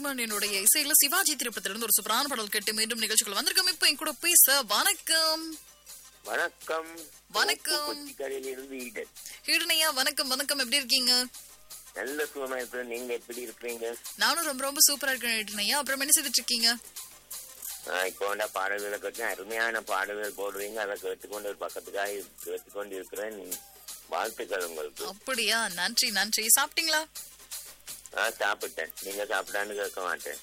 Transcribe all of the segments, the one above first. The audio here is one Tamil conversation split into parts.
சுப்பிரமணியனுடைய இசையில சிவாஜி திரைப்படத்திலிருந்து ஒரு சூப்பரான பாடல் கேட்டு மீண்டும் நிகழ்ச்சிகள் வந்திருக்கோம் இப்ப என் கூட பேச வணக்கம் வணக்கம் வணக்கம். கொச்சிக்கரையில் இருந்து ஈடன் ஈடனையா வணக்கம் வணக்கம் எப்படி இருக்கீங்க நல்ல சுகமா இருக்கிறேன் நீங்க எப்படி இருக்கிறீங்க நானும் ரொம்ப ரொம்ப சூப்பரா இருக்கேன் ஈடனையா அப்புறம் என்ன செய்துட்டு இருக்கீங்க ஆஹ் இப்போ வந்தா பாடல்களை கேட்டு அருமையான பாடல்கள் போடுவீங்க அதை கேட்டுக்கொண்டு ஒரு பக்கத்துக்காக கேட்டுக்கொண்டு இருக்கிறேன் வாழ்த்துக்கள் உங்களுக்கு அப்படியா நன்றி நன்றி சாப்பிட்டீங்களா நான் சாப்பிட்டேன் நீங்க சாப்பிட்டான்னு கேட்க மாட்டேன்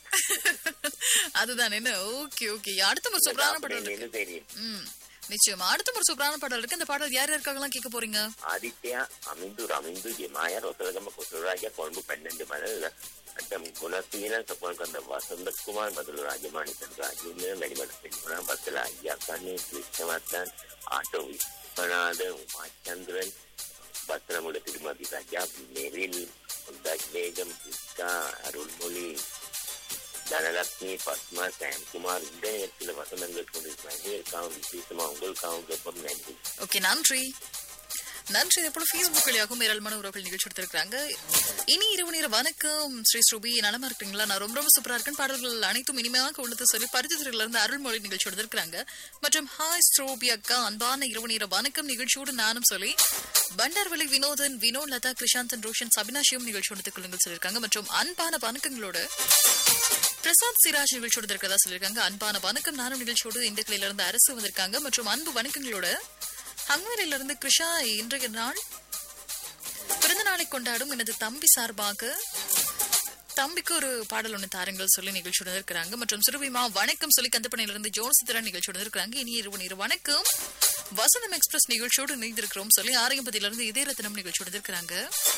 அதுதான் என்ன ஓகே ஓகே அடுத்த ஒரு சூப்பரான பாடல் இருக்கு சாப்பிட்டீங்கன்னு தெரியும் ம் நிச்சயமா அடுத்த ஒரு சூப்பரான பாடல் இருக்கு அந்த பாடல் யார் யாருக்காகலாம் கேட்க போறீங்க ஆதித்யா அமிந்து ரமிந்து ஜெமாய ரொசலகம குசலராஜ கொழும்பு பன்னெண்டு மணல் அட்டம் குணசீல சொப்பன் வசந்தகுமார் பதில் ராஜமாணி ராஜேந்திர மணிமட பெண்குணம் பத்தல ஐயா கண்ணி கிருஷ்ணவர்த்தன் ஆட்டோ விஸ்வநாத உமாச்சந்திரன் பத்திரமுட திருமதி ராஜா நெரில் பேகம் கிருஷ்ணா அருள்மொழி தனலட்சுமி பத்மா சாம்குமார் இந்த நேரத்தில் வசனங்கள் கொண்டிருக்கிறாங்க இருக்காவும் விசேஷமா உங்களுக்காகவும் கேட்போம் நன்றி ஓகே நன்றி நன்றி இதே போல Facebook வழியாகவும் ஏராளமான உறவுகள் நிகழ்ச்சி எடுத்திருக்காங்க இனி இரவு நேர வணக்கம் ஸ்ரீ ஸ்ரூபி நலமா இருக்கீங்களா நான் ரொம்ப ரொம்ப சூப்பரா இருக்கேன் பாடல்கள் அனைத்தும் இனிமையாக உள்ளது சொல்லி பரிசுல இருந்து அருள்மொழி நிகழ்ச்சி எடுத்திருக்காங்க மற்றும் ஹாய் ஸ்ரூபி அக்கா அன்பான இரவு நேர வணக்கம் நிகழ்ச்சியோடு நானும் சொல்லி பண்டார்வழி வினோதன் வினோத் லதா கிருஷாந்தன் ரோஷன் சபினாஷியும் நிகழ்ச்சி எடுத்துக் கொள்ளுங்கள் சொல்லியிருக்காங்க மற்றும் அன்பான வணக்கங்களோடு பிரசாத் சிராஜ் நிகழ்ச்சியோடு இருக்கிறதா சொல்லியிருக்காங்க அன்பான வணக்கம் நானும் நிகழ்ச்சியோடு இந்த கிளையில இருந்து அரசு வந்திருக்காங்க மற்றும் அன்பு வணக்கங்களோட ஹங்கரியில இருந்து கிருஷா இன்றைய நாள் பிறந்த நாளை கொண்டாடும் எனது தம்பி சார்பாக தம்பிக்கு ஒரு பாடல் ஒண்ணு தாருங்கள் சொல்லி நிகழ்ச்சியுடன் இருக்கிறாங்க மற்றும் சுருவிமா வணக்கம் சொல்லி கந்தப்பனையில இருந்து ஜோன்சித்திரன் நிகழ்ச்சியுடன் இருக்கிறாங்க இனி இரவு நேரம் வணக்கம் வசந்தம் எக்ஸ்பிரஸ் நிகழ்ச்சியோடு இணைந்திருக்கிறோம் சொல்லி ஆரியம்பதியில இருந்து இதய ரத்தினம் நிகழ்ச்சியோடு இருக்கிறாங்க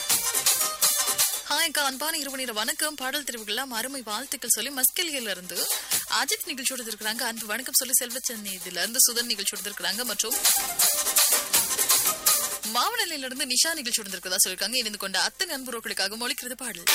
ஹாய் அக்கா அன்பான இரவு நேர வணக்கம் பாடல் தெரிவுகள்லாம் அருமை வாழ்த்துக்கள் சொல்லி மஸ்கெலியில இருந்து அஜித் நிகழ்ச்சியோடு இருக்கிறாங்க அன்பு வணக்கம் சொல்லி செல்வச்சந்தி இதுல இருந்து சுதன் நிகழ்ச்சியோடு இருக்கிறாங்க மற்றும் மாவனலில இருந்து நிஷா நிகழ்ச்சியோடு இருக்கிறதா சொல்லிருக்காங்க இணைந்து கொண்ட அத்தனை அன்புறவுகளுக்காக மொழிக்கிறது பாடல்